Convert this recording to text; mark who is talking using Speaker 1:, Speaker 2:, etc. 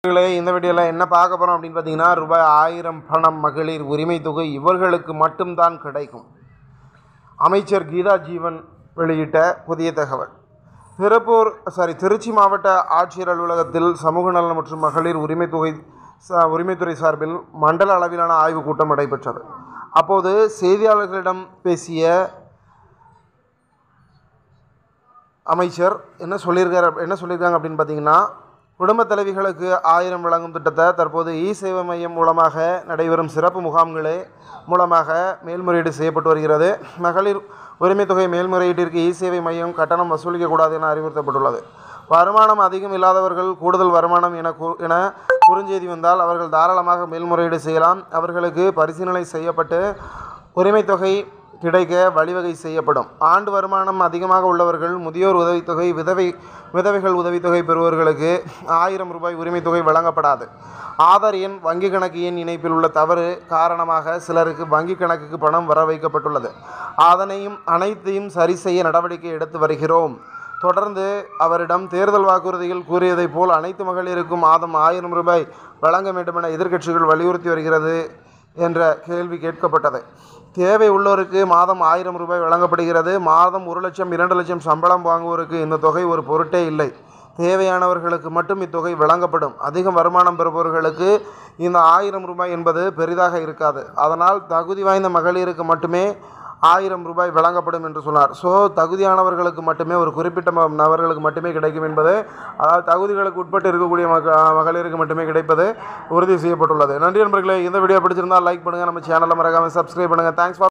Speaker 1: நண்பர்களே இந்த வீடியோவில் என்ன பார்க்க போகிறோம் அப்படின்னு பார்த்தீங்கன்னா ரூபாய் ஆயிரம் பணம் மகளிர் உரிமை தொகை இவர்களுக்கு மட்டும்தான் கிடைக்கும் அமைச்சர் கீதா ஜீவன் வெளியிட்ட புதிய தகவல் திருப்பூர் சாரி திருச்சி மாவட்ட ஆட்சியர் அலுவலகத்தில் சமூக நலன் மற்றும் மகளிர் உரிமை தொகை ச- உரிமைத்துறை சார்பில் மண்டல அளவிலான ஆய்வுக் கூட்டம் நடைபெற்றது அப்போது செய்தியாளர்களிடம் பேசிய அமைச்சர் என்ன சொல்லியிருக்காரு என்ன சொல்லியிருக்காங்க அப்படின்னு பார்த்தீங்கன்னா குடும்பத் தலைவிகளுக்கு ஆயிரம் வழங்கும் திட்டத்தை தற்போது இ சேவை மையம் மூலமாக நடைபெறும் சிறப்பு முகாம்களே மூலமாக மேல்முறையீடு செய்யப்பட்டு வருகிறது மகளிர் உரிமைத் தொகை மேல்முறையீட்டிற்கு இ சேவை மையம் கட்டணம் வசூலிக்கக்கூடாது என அறிவுறுத்தப்பட்டுள்ளது வருமானம் அதிகம் இல்லாதவர்கள் கூடுதல் வருமானம் என கு- என குறுஞ்செய்தி வந்தால் அவர்கள் தாராளமாக மேல்முறையீடு செய்யலாம் அவர்களுக்கு பரிசீலனை செய்யப்பட்டு உரிமைத் தொகை கிடைக்க வழிவகை செய்யப்படும் ஆண்டு வருமானம் அதிகமாக உள்ளவர்கள் முதியோர் உதவித்தொகை விதவை விதவைகள் உதவித்தொகை பெறுபவர்களுக்கு ஆயிரம் ரூபாய் உரிமைத் தொகை வழங்கப்படாது ஆதார் எண் வங்கி கணக்கு எண் இணைப்பில் உள்ள தவறு காரணமாக சிலருக்கு வங்கி கணக்குக்கு பணம் வர வைக்கப்பட்டுள்ளது அதனையும் அனைத்தையும் சரி செய்ய நடவடிக்கை எடுத்து வருகிறோம் தொடர்ந்து அவரிடம் தேர்தல் வாக்குறுதியில் கூறியதைப் போல் அனைத்து மகளிருக்கும் மாதம் ஆயிரம் ரூபாய் வழங்க வேண்டுமென எதிர்க்கட்சிகள் வலியுறுத்தி வருகிறது என்ற கேள்வி கேட்கப்பட்டது தேவை உள்ளோருக்கு மாதம் ஆயிரம் ரூபாய் வழங்கப்படுகிறது மாதம் ஒரு லட்சம் இரண்டு லட்சம் சம்பளம் வாங்குவோருக்கு இந்த தொகை ஒரு பொருட்டே இல்லை தேவையானவர்களுக்கு மட்டும் இத்தொகை வழங்கப்படும் அதிக வருமானம் பெறுபவர்களுக்கு இந்த ஆயிரம் ரூபாய் என்பது பெரிதாக இருக்காது அதனால் தகுதி வாய்ந்த மகளிருக்கு மட்டுமே ஆயிரம் ரூபாய் வழங்கப்படும் என்று சொன்னார் ஸோ தகுதியானவர்களுக்கு மட்டுமே ஒரு குறிப்பிட்ட ம- நபர்களுக்கு மட்டுமே கிடைக்கும் என்பது அதாவது தகுதிகளுக்கு உட்பட்டு இருக்கக்கூடிய மக மகளிருக்கு மட்டுமே கிடைப்பது உறுதி செய்யப்பட்டுள்ளது நன்றி நண்பர்களே இந்த வீடியோ பிடிச்சிருந்தால் லைக் பண்ணுங்கள் நம்ம சேனலை மறக்காமல் சப்ஸ்கிரைப் பண்ணுங்கள் தேங்க்ஸ் ஃபார்